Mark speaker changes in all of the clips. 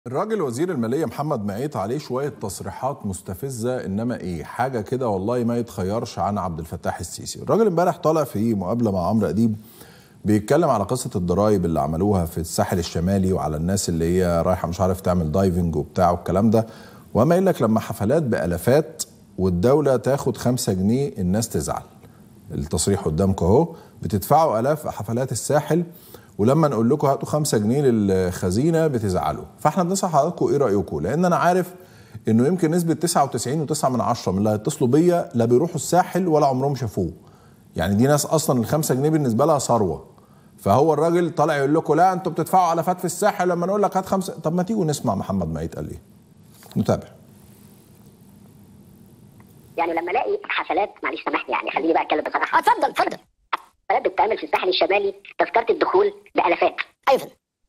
Speaker 1: الراجل وزير الماليه محمد معيط عليه شويه تصريحات مستفزه انما ايه حاجه كده والله ما يتخيرش عن عبد الفتاح السيسي الراجل امبارح طالع في مقابله مع عمرو اديب بيتكلم على قصه الضرايب اللي عملوها في الساحل الشمالي وعلى الناس اللي هي رايحه مش عارف تعمل دايفنج وبتاع والكلام ده وما قايل لك لما حفلات بالافات والدوله تاخد خمسة جنيه الناس تزعل التصريح قدامكم اهو بتدفعوا الاف في حفلات الساحل ولما نقول لكم هاتوا خمسة جنيه للخزينه بتزعلوا فاحنا بنسال حضراتكم ايه رايكم لان انا عارف انه يمكن نسبه 99.9 من عشرة من اللي هيتصلوا بيا لا بيروحوا الساحل ولا عمرهم شافوه يعني دي ناس اصلا الخمسة جنيه بالنسبه لها ثروه فهو الراجل طالع يقول لكم لا انتوا بتدفعوا على فات في الساحل لما نقول لك هات خمسة طب ما تيجوا نسمع محمد معيط قال ايه نتابع
Speaker 2: يعني لما الاقي حفلات معلش سامحني يعني خليني بقى اتكلم بصراحه
Speaker 3: اتفضل اتفضل
Speaker 2: حفلات بتتعمل في الساحل الشمالي تذكره الدخول بالافات
Speaker 3: ايوه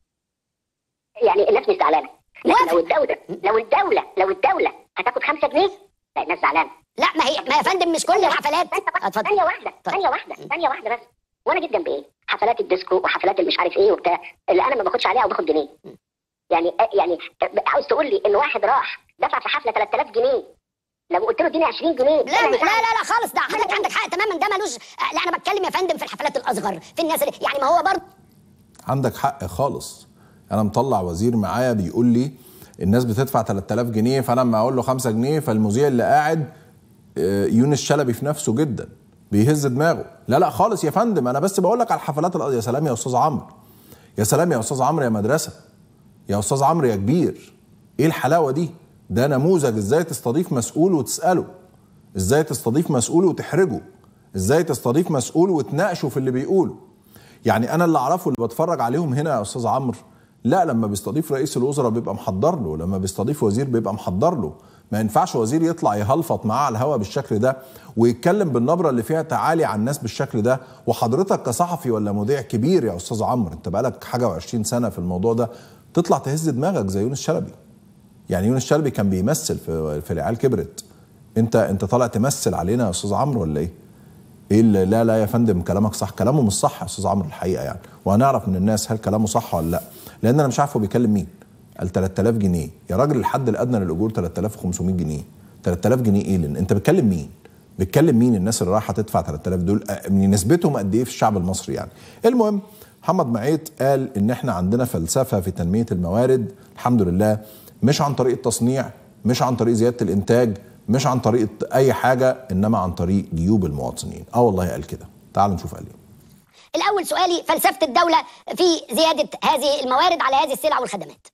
Speaker 2: يعني الناس مش زعلانه لكن
Speaker 3: موافق.
Speaker 2: لو الدوله لو الدوله لو الدوله هتاخد 5 جنيه لا الناس زعلانه
Speaker 3: لا ما هي ما يا فندم مش كل الحفلات
Speaker 2: اتفضل ثانيه واحده ثانيه واحده ثانيه واحده بس وانا جيت جنب ايه؟ حفلات الديسكو وحفلات المش عارف ايه وبتاع اللي انا ما باخدش عليها او باخد جنيه يعني يعني عاوز تقول لي ان واحد راح دفع في حفله 3000 جنيه لو قلت له اديني 20 جنيه
Speaker 3: لا لا لا لا خالص ده حضرتك عندك حق تماما ده ملوش لا انا بتكلم يا فندم في الحفلات الاصغر في الناس اللي يعني ما هو برضه
Speaker 1: عندك حق خالص انا مطلع وزير معايا بيقول لي الناس بتدفع 3000 جنيه فانا لما اقول له 5 جنيه فالمذيع اللي قاعد آه، يونس شلبي في نفسه جدا بيهز دماغه لا لا خالص يا فندم انا بس بقول لك على الحفلات الأ- يا سلام يا استاذ عمرو يا سلام يا استاذ عمرو يا مدرسه يا استاذ عمرو يا كبير ايه الحلاوه دي ده نموذج ازاي تستضيف مسؤول وتساله ازاي تستضيف مسؤول وتحرجه ازاي تستضيف مسؤول وتناقشه في اللي بيقوله يعني انا اللي اعرفه اللي بتفرج عليهم هنا يا استاذ عمرو لا لما بيستضيف رئيس الوزراء بيبقى محضر له لما بيستضيف وزير بيبقى محضر له ما ينفعش وزير يطلع يهلفط معاه على الهوا بالشكل ده ويتكلم بالنبره اللي فيها تعالي على الناس بالشكل ده وحضرتك كصحفي ولا مذيع كبير يا استاذ عمرو انت بقالك حاجه و20 سنه في الموضوع ده تطلع تهز دماغك زي يونس شلبي يعني يونس شلبي كان بيمثل في في العيال كبرت انت انت طالع تمثل علينا يا استاذ عمرو ولا ايه؟ ايه اللي لا لا يا فندم كلامك صح كلامه مش صح يا استاذ عمرو الحقيقه يعني وهنعرف من الناس هل كلامه صح ولا لا لان انا مش عارف هو بيكلم مين قال 3000 جنيه يا راجل الحد الادنى للاجور 3500 جنيه 3000 جنيه ايه لان انت بتكلم مين بتكلم مين الناس اللي رايحه تدفع 3000 دول أه، من نسبتهم قد ايه في الشعب المصري يعني المهم محمد معيط قال ان احنا عندنا فلسفه في تنميه الموارد الحمد لله مش عن طريق التصنيع مش عن طريق زياده الانتاج مش عن طريق اي حاجه انما عن طريق جيوب المواطنين اه والله قال كده تعالوا نشوف قال ايه
Speaker 3: الاول سؤالي فلسفه الدوله في زياده هذه الموارد على هذه السلع والخدمات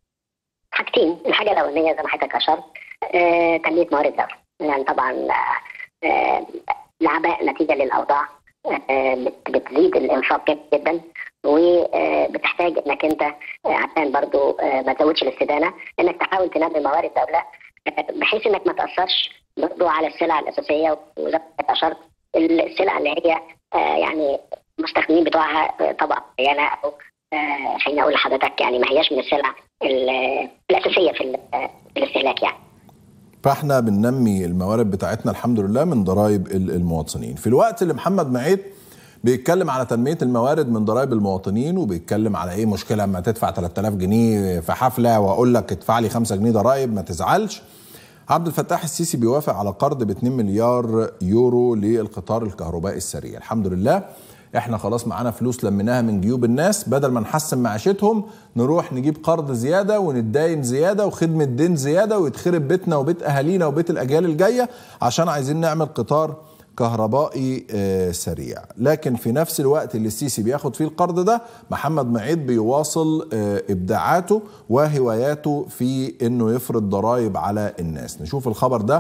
Speaker 2: حاجتين الحاجه الاولانيه زي ما حضرتك اشرت آه، تنميه موارد الدوله يعني طبعا آه، آه، العباء نتيجه للاوضاع آه، بت- بتزيد الانفاق جدا جدا وبتحتاج انك انت آه، عشان برضو آه، ما تزودش الاستدانه انك تحاول تنمي موارد الدوله آه، بحيث انك ما تاثرش برضو على السلع الاساسيه وزي ما حضرتك اشرت السلع اللي هي آه، يعني المستخدمين بتوعها آه، طبقه معينه او آه، خليني اقول لحضرتك يعني ما هياش من السلع ال- الاساسيه في ال- في الاستهلاك يعني
Speaker 1: فاحنا بننمي الموارد بتاعتنا الحمد لله من ضرائب ال- المواطنين في الوقت اللي محمد معيط بيتكلم على تنمية الموارد من ضرائب المواطنين وبيتكلم على ايه مشكلة اما تدفع 3000 جنيه في حفلة واقول لك ادفع لي 5 جنيه ضرائب ما تزعلش عبد الفتاح السيسي بيوافق على قرض ب 2 مليار يورو للقطار الكهربائي السريع الحمد لله احنا خلاص معانا فلوس لميناها من جيوب الناس بدل ما نحسن معيشتهم نروح نجيب قرض زياده ونتداين زياده وخدمه دين زياده ويتخرب بيتنا وبيت اهالينا وبيت الاجيال الجايه عشان عايزين نعمل قطار كهربائي آه، سريع لكن في نفس الوقت اللي السيسي بياخد فيه القرض ده محمد معيط بيواصل آه، ابداعاته وهواياته في انه يفرض ضرائب على الناس نشوف الخبر ده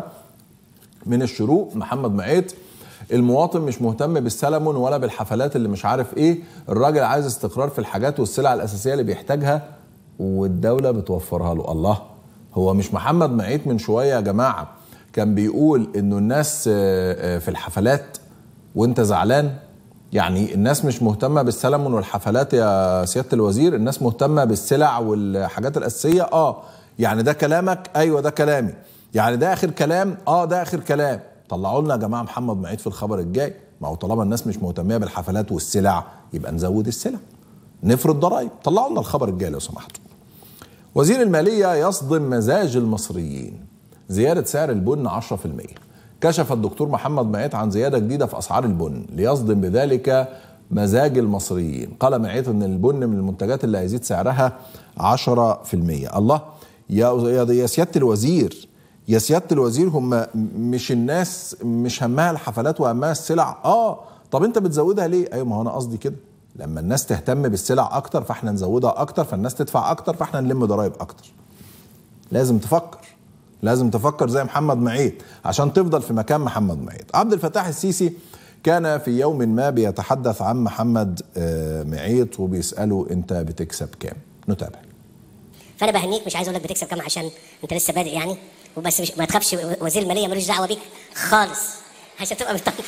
Speaker 1: من الشروق محمد معيط المواطن مش مهتم بالسلمون ولا بالحفلات اللي مش عارف ايه الراجل عايز استقرار في الحاجات والسلع الاساسيه اللي بيحتاجها والدوله بتوفرها له الله هو مش محمد معيط من شويه يا جماعه كان بيقول انه الناس آه، آه، في الحفلات وانت زعلان يعني الناس مش مهتمه بالسلمون والحفلات يا سياده الوزير الناس مهتمه بالسلع والحاجات الاساسيه اه يعني ده كلامك ايوه ده كلامي يعني ده اخر كلام اه ده اخر كلام طلعوا لنا يا جماعه محمد معيط في الخبر الجاي ما هو طالما الناس مش مهتميه بالحفلات والسلع يبقى نزود السلع نفرض ضرائب طلعوا لنا الخبر الجاي لو سمحتوا وزير المالية يصدم مزاج المصريين زيادة سعر البن 10% كشف الدكتور محمد معيط عن زيادة جديدة في أسعار البن ليصدم بذلك مزاج المصريين قال معيط أن البن من المنتجات اللي هيزيد سعرها 10% الله يا يا سيادة الوزير يا سيادة الوزير هم مش الناس مش همها الحفلات وهمها السلع اه طب انت بتزودها ليه ايوه ما هو انا قصدي كده لما الناس تهتم بالسلع اكتر فاحنا نزودها اكتر فالناس تدفع اكتر فاحنا نلم ضرائب اكتر لازم تفكر لازم تفكر زي محمد معيط عشان تفضل في مكان محمد معيط عبد الفتاح السيسي كان في يوم ما بيتحدث عن محمد معيط وبيسأله انت بتكسب كام نتابع
Speaker 4: فانا بهنيك مش عايز اقول لك بتكسب كام عشان انت لسه بادئ يعني وبس مش ما تخافش وزير الماليه ملوش دعوه بيك خالص عشان تبقى مطمن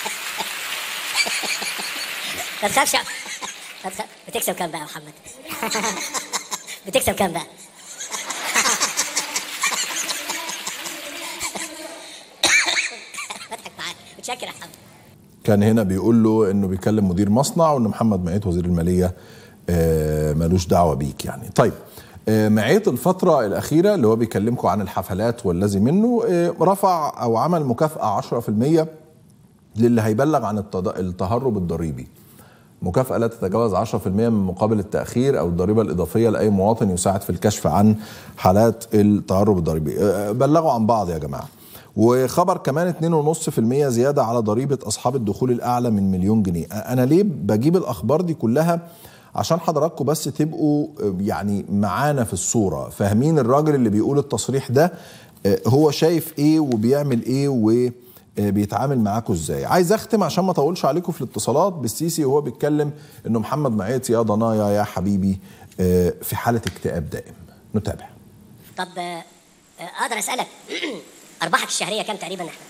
Speaker 4: ما تخافش ما تخاف بتكسب كام بقى يا محمد بتكسب كام بقى بضحك معاك متشكر يا محمد
Speaker 1: كان هنا بيقول له انه بيكلم مدير مصنع وان محمد معيط وزير الماليه ملوش دعوه بيك يعني طيب معيط الفترة الأخيرة اللي هو بيكلمكم عن الحفلات والذي منه رفع أو عمل مكافأة 10% للي هيبلغ عن التهرب الضريبي مكافأة لا تتجاوز 10% من مقابل التأخير أو الضريبة الإضافية لأي مواطن يساعد في الكشف عن حالات التهرب الضريبي بلغوا عن بعض يا جماعة وخبر كمان 2.5% زيادة على ضريبة أصحاب الدخول الأعلى من مليون جنيه أنا ليه بجيب الأخبار دي كلها عشان حضراتكم بس تبقوا يعني معانا في الصورة فاهمين الراجل اللي بيقول التصريح ده هو شايف ايه وبيعمل ايه وبيتعامل معاكم ازاي عايز اختم عشان ما اطولش عليكم في الاتصالات بالسيسي وهو بيتكلم انه محمد معيط يا ضنايا يا حبيبي في حالة اكتئاب دائم نتابع
Speaker 4: طب اقدر اسالك ارباحك الشهريه كام تقريبا احنا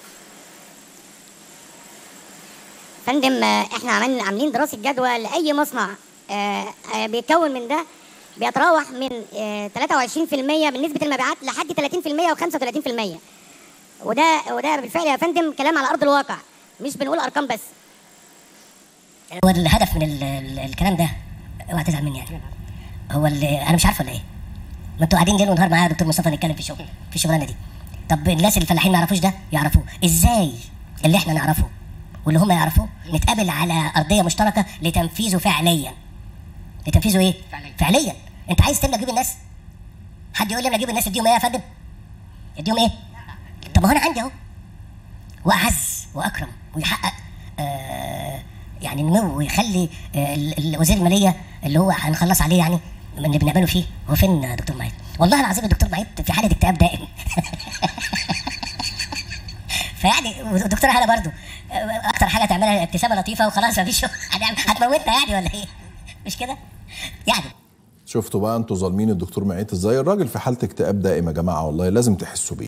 Speaker 3: فندم احنا عملنا عاملين دراسه جدوى لاي مصنع بيتكون من ده بيتراوح من 23% من نسبه المبيعات لحد 30% و35% وده وده بالفعل يا فندم كلام على ارض الواقع مش بنقول ارقام بس
Speaker 4: هو الهدف من ال ال الكلام ده اوعى تزعل مني يعني هو اللي انا مش عارف ولا ايه ما انتوا قاعدين ليل ونهار معايا دكتور مصطفى نتكلم في الشغل في الشغلانه دي طب الناس الفلاحين ما يعرفوش ده يعرفوه ازاي اللي احنا نعرفه واللي هم يعرفوه نتقابل على ارضيه مشتركه لتنفيذه فعليا لتنفيذه ايه فعليا, فعليا. انت عايز تملى جيب الناس حد يقول لي انا اجيب الناس اديهم ايه يا فندم اديهم ايه طب ما هو انا عندي اهو واعز واكرم ويحقق آه يعني نمو ويخلي آه وزير الماليه اللي هو هنخلص عليه يعني من اللي بنعمله فيه هو فين دكتور معيط والله العظيم الدكتور معيط في حاله اكتئاب دائم فيعني والدكتوره هلا برضو اكتر حاجه تعملها ابتسامه لطيفه وخلاص مفيش هتموتنا يعني ولا ايه مش كده يعني
Speaker 1: شفتوا بقى انتوا ظالمين الدكتور معيط ازاي الراجل في حاله اكتئاب دائم يا جماعه والله لازم تحسوا بيه